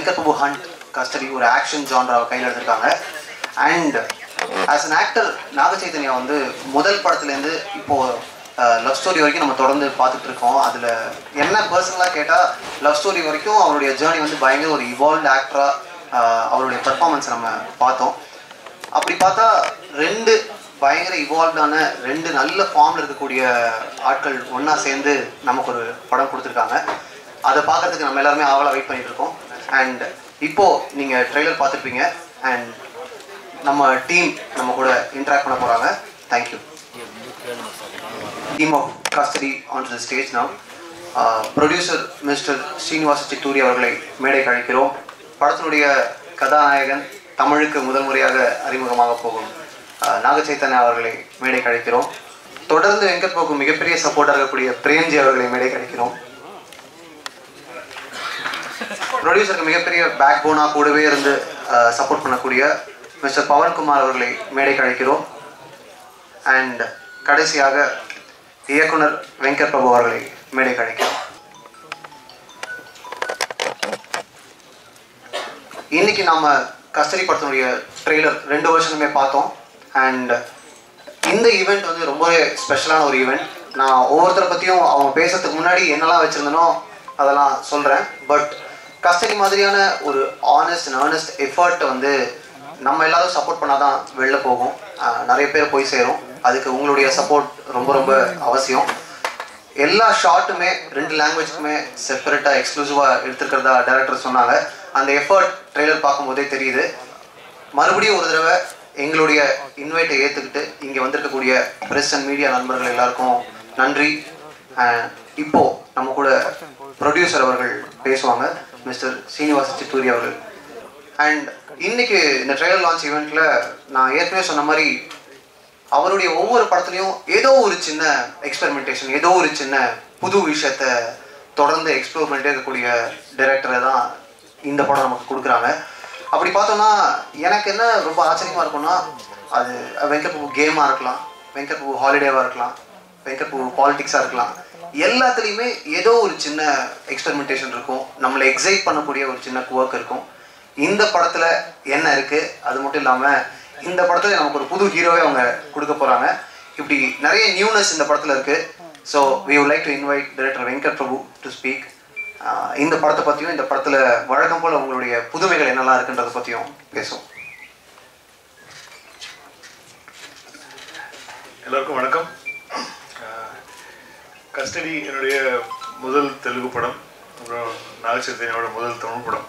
வெங்கட் பிரபு ஹண்ட் கஸ்டடி ஒரு ஆக்ஷன் ஜான்ராவை கையில் எடுத்திருக்காங்க and as an actor Naga Chaitanya வந்து முதல் படத்துலேருந்து இப்போ லவ் ஸ்டோரி வரைக்கும் நம்ம தொடர்ந்து பார்த்துட்டு இருக்கோம் அதில் என்ன பர்சனலாக கேட்டால் லவ் ஸ்டோரி வரைக்கும் அவருடைய ஜேர்னி வந்து பயங்கர ஒரு இவால்வ்ட் ஆக்டராக அவருடைய பெர்ஃபார்மன்ஸ் நம்ம பார்த்தோம் அப்படி பார்த்தா ரெண்டு பயங்கர இவால்வ்டான ரெண்டு நல்ல ஃபார்மில் இருக்கக்கூடிய ஆட்கள் ஒன்றா சேர்ந்து நமக்கு ஒரு படம் கொடுத்துருக்காங்க அதை பார்க்கறதுக்கு நம்ம எல்லாருமே ஆவலாக வெயிட் பண்ணிட்டு இருக்கோம் அண்ட் இப்போ நீங்கள் ட்ரெய்லர் பார்த்துருப்பீங்க அண்ட் நம்ம டீம் நம்ம கூட இன்ட்ராக்ட் பண்ண போகிறாங்க thank you team of Custody on the stage now producer mister Srinivasa Chitturi அவர்களை மேடை கழிக்கிறோம் படத்தினுடைய கதாநாயகன் தமிழுக்கு முதல் முறையாக அறிமுகமாக போகும் அஹ், நாக சைத்தன்யா அவர்களை மேடை கழிக்கிறோம் தொடர்ந்து வெங்கட் போக்கு மிகப்பெரிய சப்போர்ட்டாக இருக்கக்கூடிய பிரேம்ஜி அவர்களை மேடை கழிக்கிறோம் ப்ரொடியூசருக்கு மிகப்பெரிய பேக் போனாக கூடவே இருந்து சப்போர்ட் பண்ணக்கூடிய மிஸ்டர் பவன்குமார் அவர்களை மேடை கழிக்கிறோம் அண்ட் கடைசியாக இயக்குனர் வெங்கட் பிரபு அவர்களை மேடை கழிக்கிறோம் இன்னைக்கு நாம கஸ்டடி படத்தினுடைய ட்ரெய்லர் ரெண்டு வருஷனுமே பார்த்தோம் அண்ட் இந்த ஈவெண்ட் வந்து ரொம்பவே ஸ்பெஷலான ஒரு ஈவெண்ட் நான் ஒவ்வொருத்தரை பற்றியும் அவங்க பேசுறதுக்கு முன்னாடி என்னெல்லாம் வச்சுருந்தனோ அதெல்லாம் சொல்கிறேன் பட் கஸ்டடி மாதிரியான ஒரு ஆனஸ்ட் அண்ட் ஏர்னஸ்ட் எஃபர்ட்டை வந்து நம்ம எல்லாரும் சப்போர்ட் பண்ணால் தான் வெளில போகும் அஹ் நிறைய பேர் போய் சேரும் அதுக்கு உங்களுடைய சப்போர்ட் ரொம்ப ரொம்ப அவசியம் எல்லா ஷார்ட்டுமே ரெண்டு லாங்குவேஜ்க்குமே செப்பரேட்டாக எக்ஸ்க்ளூசிவாக எடுத்துருக்கிறதா டேரக்டர் சொன்னாங்க அந்த எஃபர்ட் ட்ரெய்லர் பார்க்கும்போதே தெரியுது மறுபடியும் ஒரு தடவை எங்களுடைய இன்வைட்டை ஏற்றுக்கிட்டு இங்கே வந்திருக்கக்கூடிய ப்ரெஸ் அண்ட் மீடியா நண்பர்கள் எல்லாருக்கும் நன்றி அஹ் இப்போ நம்ம கூட ப்ரொடியூசர் அவர்கள் பேசுவாங்க மிஸ்டர் சீனிவாச சித்தூரி அவர்கள் அண்ட் இன்னைக்கு இந்த ட்ரெய்லர் லான்ச் ஈவெண்ட்டில் நான் ஏற்கனவே சொன்ன மாதிரி அவருடைய ஒவ்வொரு படத்துலையும் ஏதோ ஒரு சின்ன எக்ஸ்பெரிமெண்டேஷன் ஏதோ ஒரு சின்ன புது விஷயத்த தொடர்ந்து எக்ஸ்ப்ளோர் பண்ணிட்டே இருக்கக்கூடிய டைரக்டரை தான் இந்த படம் நமக்கு கொடுக்குறாங்க அப்படி பார்த்தோம்னா எனக்கு என்ன ரொம்ப ஆச்சரியமா இருக்கும்னா அது வெங்கட் பிரபு கேமாக இருக்கலாம் வெங்கட் பிரபு ஹாலிடேவாக இருக்கலாம் வெங்கட் பிரபு பாலிடிக்ஸாக இருக்கலாம் எல்லாத்துலேயுமே ஏதோ ஒரு சின்ன எக்ஸ்பெரிமெண்டேஷன் இருக்கும் நம்மளை எக்ஸைட் பண்ணக்கூடிய ஒரு சின்ன ஒர்க் இருக்கும் இந்த படத்தில் என்ன இருக்குது அது மட்டும் இல்லாமல் இந்த படத்தில் நமக்கு ஒரு புது ஹீரோவே அவங்க கொடுக்க போகிறாங்க இப்படி நிறைய நியூனஸ் இந்த படத்தில் இருக்குது so we would like to invite director Venkat Prabhu to speak இந்த படத்தை பற்றியும் இந்த படத்தில் வழக்கம் போல் உங்களுடைய புதுமைகள் என்னெல்லாம் இருக்குன்றதை பற்றியும் பேசுவோம் எல்லாருக்கும் வணக்கம் கஸ்டடி என்னுடைய முதல் தெலுங்கு படம் அப்புறம் நாகச்சைத்தன்யோட முதல் தமிழ் படம்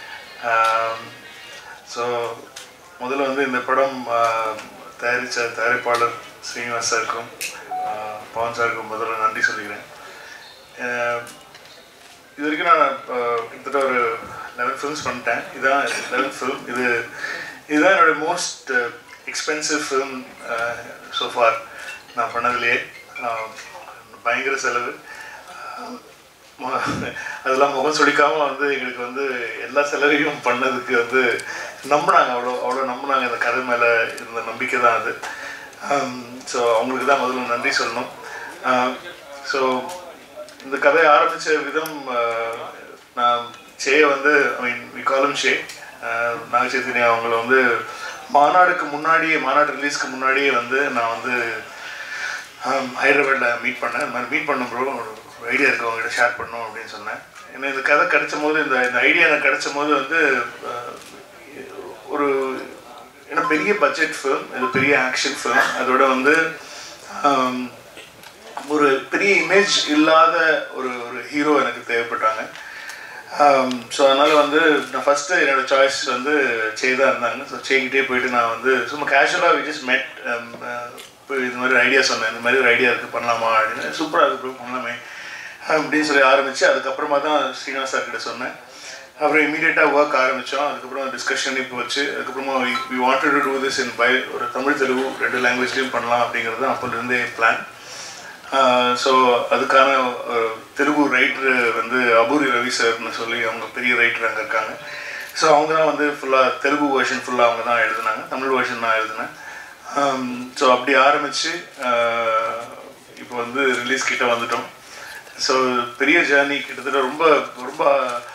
ஸோ முதல்ல வந்து இந்த படம் ஆஹ், தயாரித்த தயாரிப்பாளர் ஸ்ரீனிவாஸ் சாருக்கும் ஆஹ், பவன் சாருக்கும் முதல்ல நன்றி சொல்லிக்கிறேன் ஆஹ், இது வரைக்கும் நான் ஆஹ், கிட்டத்தட்ட ஒரு லெவன் ஃபிலிம்ஸ் பண்ணிட்டேன் இதுதான் லெவன் ஃபிலிம் இது இதுதான் என்னோட most expensive film so far நான் பண்ணதுலேயே ஆஹ், பயங்கர செலவு ஆஹ், மு- அதெல்லாம் முகம் சுளிக்காமல் வந்து எங்களுக்கு வந்து எல்லா செலவையும் பண்ணதுக்கு வந்து நம்பினாங்க அவ்வளோ அவ்வளோ நம்பினாங்க அந்த கதை மேலே இருந்த நம்பிக்கை தான் அது ஸோ அவங்களுக்கு தான் முதல்ல நன்றி சொல்லணும் ஸோ இந்த கதையை ஆரம்பித்த விதம் ஆஹ், நான் ஷேயை வந்து ஐ மீன் விகாலம் ஷே நாகச்சைத்தன்யா அவங்கள வந்து மாநாடுக்கு முன்னாடியே மாநாடு ரிலீஸ்க்கு முன்னாடியே வந்து நான் வந்து ஹைதராபாத்தில் மீட் பண்ணேன் இந்த மாதிரி மீட் பண்ண ப்ரோ ஒரு ஐடியா இருக்கு அவங்ககிட்ட ஷேர் பண்ணணும் அப்படின்னு சொன்னேன் ஏன்னா இந்த கதை கிடைச்சும் போது இந்த இந்த ஐடியா எனக்கு கிடைச்சும் போது வந்து ஆஹ், ஒரு ஏன்னா பெரிய பட்ஜெட் ஃபிலிம் இது பெரிய ஆக்ஷன் ஃபிலிம் அதோட வந்து ஆம், ஒரு பெரிய இமேஜ் இல்லாத ஒரு ஒரு ஹீரோ எனக்கு தேவைப்பட்டாங்க ஸோ அதனால் வந்து நான் ஃபஸ்ட்டு என்னோட சாய்ஸ் வந்து சே தான் இருந்தாங்க ஸோ சேக்கிட்டே போயிட்டு நான் வந்து சும்மா கேஷுவலாக வி ஜஸ்ட் மெட் இது மாதிரி ஐடியா சொன்னேன் இந்த மாதிரி ஒரு ஐடியா இருக்குது பண்ணலாமா அப்படின்னு சூப்பராக இருக்கு ப்ரூவ் பண்ணலாமே அப்படின்னு சொல்லி ஆரம்பித்து அதுக்கப்புறமா தான் ஸ்ரீனிவாஸ் சார் கிட்ட சொன்னேன் அப்புறம் இமீடியட்டாக ஒர்க் ஆரம்பித்தோம் அதுக்கப்புறம் டிஸ்கஷன் இப்போ வச்சு அதுக்கப்புறமா we wanted to do this in by ஒரு தமிழ் தெலுங்கு ரெண்டு லாங்குவேஜ்லேயும் பண்ணலாம் அப்படிங்கிறது தான் அப்போலேருந்தே பிளான் ஸோ அதுக்கான அஹ், தெலுங்கு ரைட்டர் வந்து அபூரி ரவி சார்னு சொல்லி அவங்க பெரிய ரைட்டர் அங்கே இருக்காங்க ஸோ அவங்க தான் வந்து ஃபுல்லாக தெலுங்கு வெர்ஷன் ஃபுல்லாக அவங்க தான் எழுதுனாங்க தமிழ் வெர்ஷன் நான் எழுதினேன் ஸோ அப்படி ஆரம்பித்து இப்போ வந்து ரிலீஸ் கிட்ட வந்துட்டோம் ஸோ பெரிய ஜேர்னி கிட்டத்தட்ட ரொம்ப ரொம்ப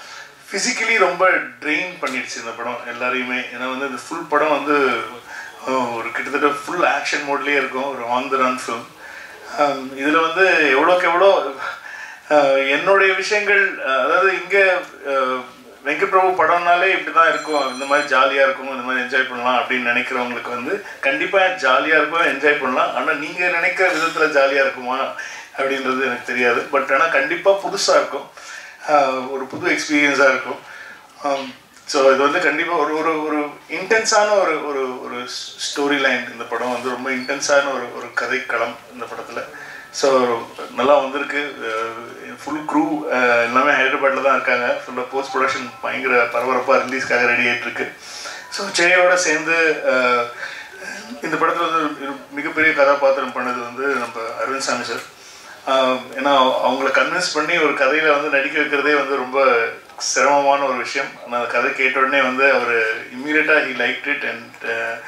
ஃபிசிக்கலி ரொம்ப ட்ரெயின் பண்ணிடுச்சு இந்த படம் எல்லாரையுமே ஏன்னா வந்து இந்த ஃபுல் படம் வந்து அஹ், ஒரு கிட்டத்தட்ட ஃபுல் ஆக்ஷன் மோட்லேயே இருக்கும் ஒரு ஆன் த ரன் ஃபிலிம் இதில் வந்து எவ்வளோக்கு எவ்வளோ அஹ், என்னுடைய விஷயங்கள் அஹ், அதாவது இங்கே வெங்கட் பிரபு படம்னாலே இப்படி தான் இருக்கும் இந்த மாதிரி ஜாலியாக இருக்கும் இந்த மாதிரி என்ஜாய் பண்ணலாம் அப்படின்னு நினைக்கிறவங்களுக்கு வந்து கண்டிப்பாக ஜாலியாக இருக்கும் என்ஜாய் பண்ணலாம் ஆனால் நீங்கள் நினைக்கிற விதத்தில் ஜாலியாக இருக்குமா அப்படின்றது எனக்கு தெரியாது பட் ஆனால் கண்டிப்பாக புதுசாக இருக்கும் ஆஹ் ஒரு புது எக்ஸ்பீரியன்ஸாக இருக்கும் ஸோ இது வந்து கண்டிப்பாக ஒரு ஒரு ஒரு இன்டென்ஸான ஒரு ஒரு ஒரு ஸ்டோரி லைன் இந்த படம் வந்து ரொம்ப இன்டென்ஸான ஒரு ஒரு கதைக்களம் இந்த படத்தில் ஸோ நல்லா வந்திருக்கு ஃபுல் க்ரூ எல்லாமே ஹைதராபாத்தில் தான் இருக்காங்க ஃபுல்லாக போஸ்ட் ப்ரொடக்ஷன் பயங்கர பரபரப்பாக ரிலீஸ்க்காக ரெடி ஆகிட்டு இருக்கு ஸோ ஜெயோட சேர்ந்து ஆஹ் இந்த படத்தில் வந்து ஒரு மிகப்பெரிய கதாபாத்திரம் பண்ணது வந்து நம்ம அரவிந்த் சாமி சார் ஆஹ் ஏன்னா அவங்கள கன்வின்ஸ் பண்ணி ஒரு கதையில வந்து நடிக்க வைக்கிறதே வந்து ரொம்ப சிரமமான ஒரு விஷயம் நான் அந்த கதை கேட்ட உடனே வந்து அவர் இம்மீடியட்டாக ஹி லைக் இட் அண்ட்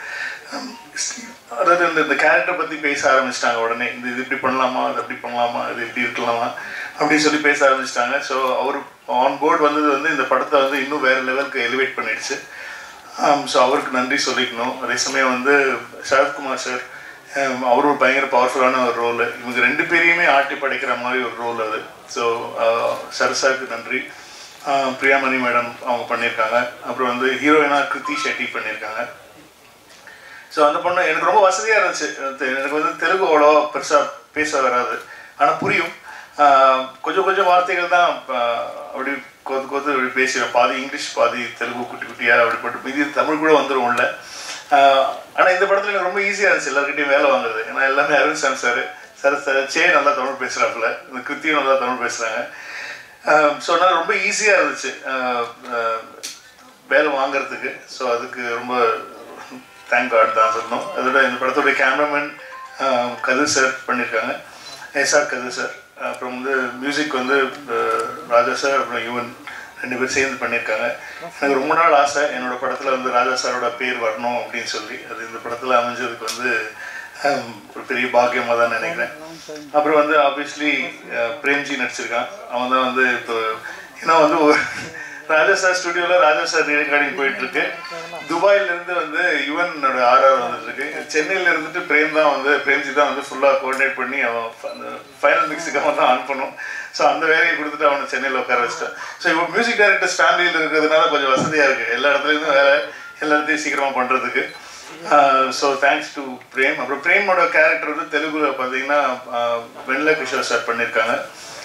அதாவது இந்த இந்த கேரக்டர் பற்றி பேச ஆரம்பிச்சிட்டாங்க உடனே இந்த இது இப்படி பண்ணலாமா அது அப்படி பண்ணலாமா இது இப்படி இருக்கலாமா அப்படின்னு சொல்லி பேச ஆரம்பிச்சிட்டாங்க ஸோ அவர் ஆன் போர்டு வந்தது வந்து இந்த படத்தை வந்து இன்னும் வேற லெவலுக்கு எலிவேட் பண்ணிடுச்சு ஸோ அவருக்கு நன்றி சொல்லிக்கணும் அதே சமயம் வந்து சரத்குமார் சார் அவர் ஒரு பயங்கர பவர்ஃபுல்லான ஒரு ரோல் இவங்க ரெண்டு பேரையுமே ஆட்டி படைக்கிற மாதிரி ஒரு ரோல் அது ஸோ சரசாருக்கு நன்றி ஆஹ் பிரியாமணி மேடம் அவங்க பண்ணியிருக்காங்க அப்புறம் வந்து ஹீரோயினா கிருத்தி ஷெட்டி பண்ணியிருக்காங்க ஸோ அந்த பொண்ணு எனக்கு ரொம்ப வசதியாக இருந்துச்சு தெ- எனக்கு வந்து தெலுங்கு அவ்வளோவா பெருசாக பேச வராது ஆனால் புரியும் ஆஹ் கொஞ்சம் கொஞ்சம் வார்த்தைகள் தான் ஆஹ் அப்படி கோத்து கோத்து அப்படி பேசுவேன் பாதி இங்கிலீஷ் பாதி தெலுங்கு குட்டி குட்டியாக அப்படி போட்டு மீதி தமிழ் கூட வந்துடும் உள்ள ஆனால் இந்த படத்தில் எனக்கு ரொம்ப ஈஸியாக இருந்துச்சு எல்லாருக்கிட்டையும் வேலை வாங்குறது ஏன்னா எல்லாமே அரவிந்த் சாமி சார் சார் சார் சே நல்லா தமிழ் பேசுகிறாப்புல இந்த கிருத்தியும் நல்லா தமிழ் பேசுகிறாங்க ஸோ அதனால் ரொம்ப ஈஸியாக இருந்துச்சு ஆஹ் ஆஹ் வேலை வாங்குறதுக்கு ஸோ அதுக்கு ரொம்ப தேங்க் காட் தான் சொல்லணும் அதோட இந்த படத்துடைய கேமராமேன் கதிர் சார் பண்ணியிருக்காங்க எஸ்ஆர் கதிர் சார் அப்புறம் வந்து மியூசிக் வந்து அஹ், ராஜா சார் அப்புறம் யுவன் ரெண்டு பேரும் சேர்ந்து பண்ணியிருக்காங்க எனக்கு ரொம்ப நாள் ஆசை என்னோட படத்தில் வந்து ராஜா சாரோட பேர் வரணும் அப்படின்னு சொல்லி அது இந்த படத்தில் அமைஞ்சதுக்கு வந்து ஹம், ஒரு பெரிய பாக்கியமாக தான் நினைக்கிறேன் அப்புறம் வந்து ஆப்வியஸ்லி பிரேம்ஜி நடிச்சிருக்கான் அவன் தான் வந்து இப்போ ஏன்னா வந்து ஒரு ராஜா சார் ஸ்டுடியோவில் ராஜா சார் ரெக்கார்டிங் போயிட்டு இருக்கு துபாயில இருந்து வந்து யுவனோட ஆர்ஆர் வந்துட்டு இருக்கு சென்னையில இருந்துட்டு பிரேம் தான் வந்து பிரேம்ஜி தான் வந்து ஃபுல்லாக கோஆர்டினேட் பண்ணி அவன் ஃப- அந்த ஃபைனல் மிக்ஸுக்கு அவன் தான் ஆன் பண்ணும் ஸோ அந்த வேலையை கொடுத்துட்டு அவனை சென்னையில் உட்கார வச்சிட்டான் ஸோ இப்போ மியூசிக் டைரக்டர்ஸ் ஃபேமிலியில் இருக்கிறதுனால கொஞ்சம் வசதியாக இருக்குது எல்லா இடத்துலேருந்தும் வேலை எல்லா இடத்தையும் சீக்கிரமாக பண்ணுறதுக்கு ஸோ தேங்க்ஸ் டு பிரேம் அப்புறம் பிரேமோட கேரக்டர் வந்து தெலுங்குல பார்த்தீங்கன்னா ஆஹ் வெண்ணில கிஷோர் சார் பண்ணியிருக்காங்க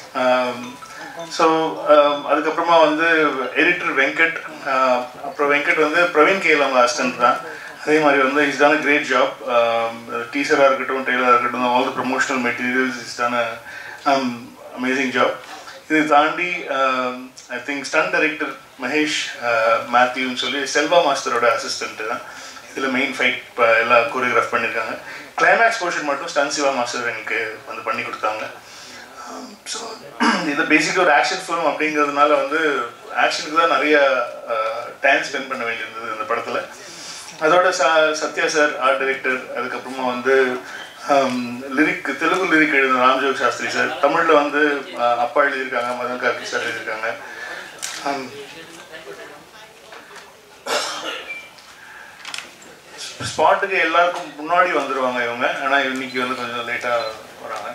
ஸோ அதுக்கப்புறமா வந்து எடிட்டர் வெங்கட் ஆஹ் அப்புறம் வெங்கட் வந்து பிரவீன் கேல் அவங்க அசிஸ்டன்ட் தான் அதே மாதிரி வந்து இஸ் டான் கிரேட் ஜாப் டீச்சராக இருக்கட்டும் டெய்லராக இருக்கட்டும் all the promotional materials is done amazing job இது தாண்டி I think stun director Mahesh மேத்யூன்னு சொல்லி செல்வா மாஸ்டரோட அசிஸ்டன்ட் தான் இதில் மெயின் ஃபைட் எல்லாம் கோரியோகிராஃப் பண்ணியிருக்காங்க கிளைமேக்ஸ் போர்ஷன் மட்டும் ஸ்டன் சிவா மாஸ்டர் எனக்கு வந்து பண்ணி கொடுத்தாங்க ஸோ இது பேசிக்காக ஒரு ஆக்ஷன் ஃபிலிம் அப்படிங்கிறதுனால வந்து ஆக்ஷனுக்கு தான் நிறைய டைம் ஸ்பெண்ட் பண்ண வேண்டியிருந்தது இந்த படத்தில் அதோட ச சத்யா சார் ஆர்ட் டைரக்டர் அதுக்கப்புறமா வந்து லிரிக் தெலுங்கு லிரிக் எழுதின ராம்ஜோக் சாஸ்திரி சார் தமிழில் வந்து அஹ், அப்பா எழுதியிருக்காங்க மதன் கார்கி சார் எழுதியிருக்காங்க ஹம், ஸ்பாட்டுக்கு எல்லாருக்கும் முன்னாடி வந்துடுவாங்க இவங்க ஆனால் இன்னைக்கு வந்து கொஞ்சம் லேட்டாக வராங்க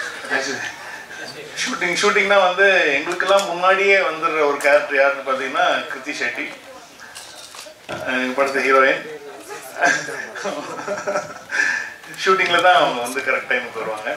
ஷூட்டிங் ஷூட்டிங்னா வந்து எங்களுக்கெல்லாம் முன்னாடியே வந்துடுற ஒரு கேரக்டர் யாருன்னு பார்த்தீங்கன்னா கிருத்தி ஷெட்டி அஹ் எங்க படத்து ஹீரோயின் ஷூட்டிங்கில் தான் அவங்க வந்து கரெக்ட் டைமுக்கு வருவாங்க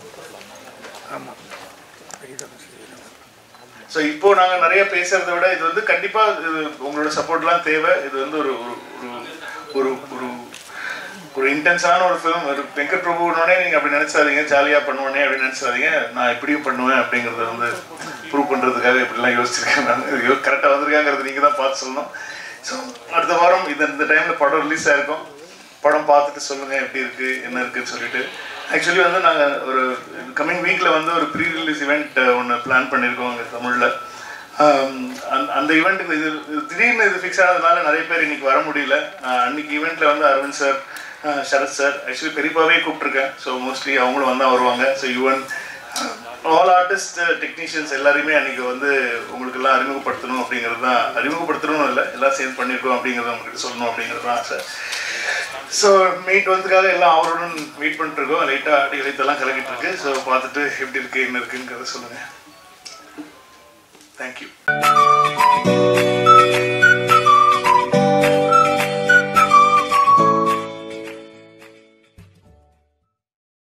ஸோ இப்போ நாங்கள் நிறைய பேசுறதை விட இது வந்து கண்டிப்பாக இது உங்களோட சப்போர்ட்லாம் தேவை இது வந்து ஒரு ஒரு ஒரு ஒரு ஒரு ஒரு இன்டென்ஸான ஒரு ஃபிலிம் ஒரு வெங்கட் பிரபுனோடனே நீங்கள் அப்படி நினச்சாதீங்க ஜாலியாக பண்ணுவேனே அப்படின்னு நினச்சாதீங்க நான் இப்படியும் பண்ணுவேன் அப்படிங்கிறத வந்து ப்ரூவ் பண்ணுறதுக்காக இப்படிலாம் யோசிச்சிருக்கேன் நான் கரெக்டாக வந்திருக்காங்கிறது நீங்கள் தான் பார்த்து சொல்லணும் ஸோ அடுத்த வாரம் இது இந்த டைமில் படம் ரிலீஸ் ஆயிருக்கும் படம் பார்த்துட்டு சொல்லுங்கள் எப்படி இருக்குது என்ன இருக்குன்னு சொல்லிட்டு ஆக்சுவலி வந்து நாங்கள் ஒரு கம்மிங் வீக்கில் வந்து ஒரு ப்ரீ ரிலீஸ் இவெண்ட் ஒன்று பிளான் பண்ணியிருக்கோம் இங்கே தமிழில் அந்த ஈவெண்ட்டுக்கு இது இது திடீர்னு இது ஃபிக்ஸ் ஆனதுனால நிறைய பேர் இன்னைக்கு வர முடியல ஆஹ் அன்னைக்கு ஈவெண்ட்டில் வந்து Aravind sir Sarath sir actually பெரியப்பாவே கூப்பிட்ருக்கேன் ஸோ மோஸ்ட்லி அவங்களும் வந்தால் வருவாங்க so Yuvan all artist technicians எல்லாரையுமே அன்னைக்கு வந்து உங்களுக்கு எல்லாம் அறிமுகப்படுத்தணும் அப்படிங்கிறது தான் அறிமுகப்படுத்தணும் இல்லை எல்லாம் சேர்ந்து பண்ணியிருக்கோம் அப்படிங்கிறத உங்ககிட்ட சொல்லணும் அப்படிங்கிறது தான் ஆசை ஸோ மீட் வந்ததுக்காக எல்லாம் அவருடன் மீட் பண்ணிட்டு இருக்கோம் லைட்டாக அடி வயிற்றெல்லாம் கலக்கிட்டு இருக்கு ஸோ பார்த்துட்டு எப்படி இருக்கு என்ன இருக்குங்கிறத சொல்லுங்கள் தேங்க்யூ